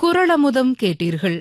குரளமுதம் கேட்டீர்கள்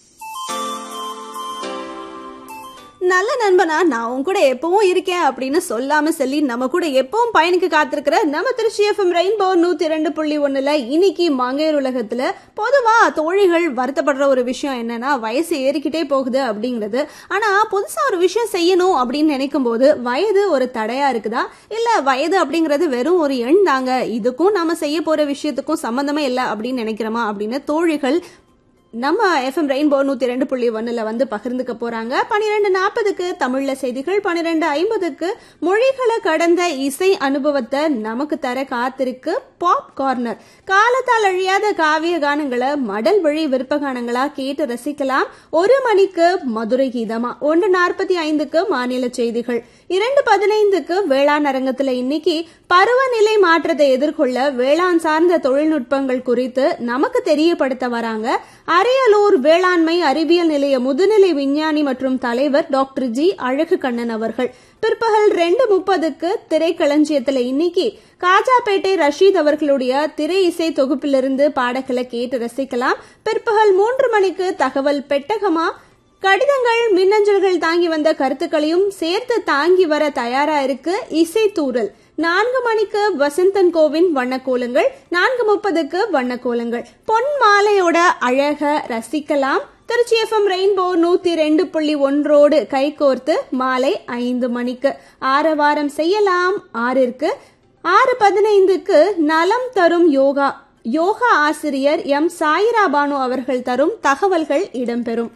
நல்ல நண்பனா நான் உன் கூட எப்பவும் இருக்கேன் அப்படின்னு சொல்லாம சொல்லி நம்ம கூட எப்பவும் பயணிக்க காத்திருக்கிற நம்ம திருச்சி எஃப்எம் ரெயின்போ நூத்தி ரெண்டு புள்ளி ஒண்ணுல இன்னைக்கு மங்கையர் உலகத்துல பொதுவா தோழிகள் வருத்தப்படுற ஒரு விஷயம் என்னன்னா வயசு ஏறிக்கிட்டே போகுது அப்படிங்கிறது ஆனா புதுசா ஒரு விஷயம் செய்யணும் அப்படின்னு நினைக்கும் போது வயது ஒரு தடையா இருக்குதா இல்ல வயது அப்படிங்கிறது வெறும் ஒரு எண் தாங்க இதுக்கும் நாம செய்ய போற விஷயத்துக்கும் சம்பந்தமே இல்லை அப்படின்னு நினைக்கிறோமா அப்படின்னு தோழிகள் நம்ம எஃப்எம் ரெயின்போ நூத்தி ரெண்டு புள்ளி ஒன்னுல வந்து பகிர்ந்துக்க போறாங்க பனிரெண்டு நாற்பதுக்கு தமிழ்ல செய்திகள் பனிரெண்டு ஐம்பதுக்கு மொழிகளை கடந்த இசை அனுபவத்தை நமக்கு தர காத்திருக்கு பாப் கார்னர் காலத்தால் அழியாத காவிய கானங்களை மடல் வழி விருப்ப கானங்களா கேட்டு ரசிக்கலாம் ஒரு மணிக்கு மதுரை கீதமா ஒன்று நாற்பத்தி ஐந்துக்கு மாநில செய்திகள் இரண்டு பதினைந்துக்கு வேளாண் அரங்கத்துல இன்னைக்கு பருவநிலை மாற்றத்தை எதிர்கொள்ள வேளாண் சார்ந்த தொழில்நுட்பங்கள் குறித்து நமக்கு தெரியப்படுத்த வராங்க அரியலூர் வேளாண்மை அறிவியல் நிலைய முதுநிலை விஞ்ஞானி மற்றும் தலைவர் டாக்டர் ஜி அழகு கண்ணன் அவர்கள் பிற்பகல் ரெண்டு முப்பதுக்கு திரைக்களஞ்சியத்துல இன்னைக்கு காஜாபேட்டை ரஷீத் அவர்களுடைய திரை இசை தொகுப்பிலிருந்து பாடல்களை கேட்டு ரசிக்கலாம் பிற்பகல் மூன்று மணிக்கு தகவல் பெட்டகமா கடிதங்கள் மின்னஞ்சல்கள் தாங்கி வந்த கருத்துக்களையும் சேர்த்து தாங்கி வர தயாரா இருக்கு இசை தூரல் நான்கு மணிக்கு வசந்தன் கோவின் வண்ணக்கோலங்கள் நான்கு முப்பதுக்கு வண்ணக்கோலங்கள் பொன் மாலையோட அழக ரசிக்கலாம் திருச்சி எஃப்எம் ரெயின்போ நூத்தி ரெண்டு புள்ளி ஒன்றோடு கைகோர்த்து மாலை ஐந்து மணிக்கு ஆரவாரம் செய்யலாம் ஆறிற்கு ஆறு பதினைந்துக்கு நலம் தரும் யோகா யோகா ஆசிரியர் எம் சாயிரா பானு அவர்கள் தரும் தகவல்கள் இடம்பெறும்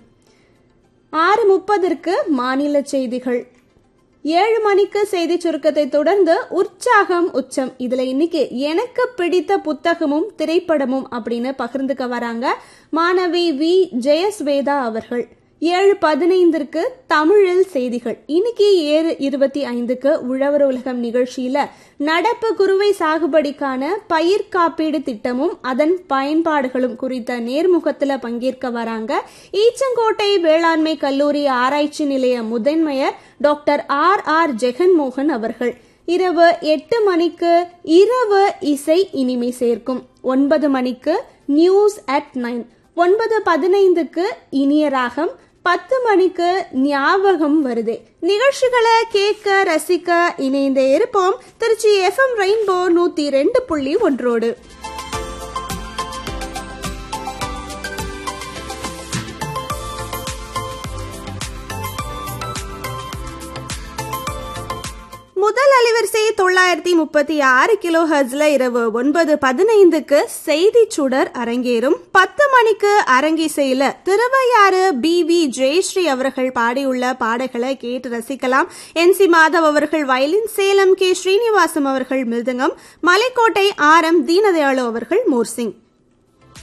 ஆறு முப்பதற்கு மாநில செய்திகள் ஏழு மணிக்கு செய்தி சுருக்கத்தை தொடர்ந்து உற்சாகம் உச்சம் இதுல இன்னைக்கு எனக்கு பிடித்த புத்தகமும் திரைப்படமும் அப்படின்னு பகிர்ந்துக்க வராங்க மாணவி வி ஜெயஸ்வேதா அவர்கள் ஏழு பதினைந்திற்கு தமிழில் செய்திகள் இன்னைக்கு ஏழு இருபத்தி ஐந்துக்கு உழவர் உலகம் நிகழ்ச்சியில நடப்பு குறுவை சாகுபடிக்கான பயிர் காப்பீடு திட்டமும் அதன் பயன்பாடுகளும் குறித்த நேர்முகத்துல பங்கேற்க வராங்க ஈச்சங்கோட்டை வேளாண்மை கல்லூரி ஆராய்ச்சி நிலைய முதன்மையர் டாக்டர் ஆர் ஆர் ஜெகன்மோகன் அவர்கள் இரவு எட்டு மணிக்கு இரவு இசை இனிமை சேர்க்கும் ஒன்பது மணிக்கு நியூஸ் அட் நைன் ஒன்பது பதினைந்துக்கு இனிய ராகம் பத்து மணிக்கு ஞாபகம் வருதே நிகழ்ச்சிகளை கேட்க ரசிக்க இணைந்தே இருப்போம் திருச்சி எஃப்எம் ரெயின்போ நூத்தி ரெண்டு புள்ளி ஒன்றோடு முதல் அலைவரிசை தொள்ளாயிரத்தி முப்பத்தி ஆறு கிலோ ஹர்ஸ்ல இரவு ஒன்பது பதினைந்துக்கு செய்தி சுடர் அரங்கேறும் பத்து மணிக்கு அரங்கிசையில திருவையாறு பி வி ஜெயஸ்ரீ அவர்கள் பாடியுள்ள பாடல்களை கேட்டு ரசிக்கலாம் என் சி மாதவ் அவர்கள் வயலின் சேலம் கே ஸ்ரீனிவாசம் அவர்கள் மிருதங்கம் மலைக்கோட்டை ஆர் எம் தீனதயாளு அவர்கள் மோர்சிங்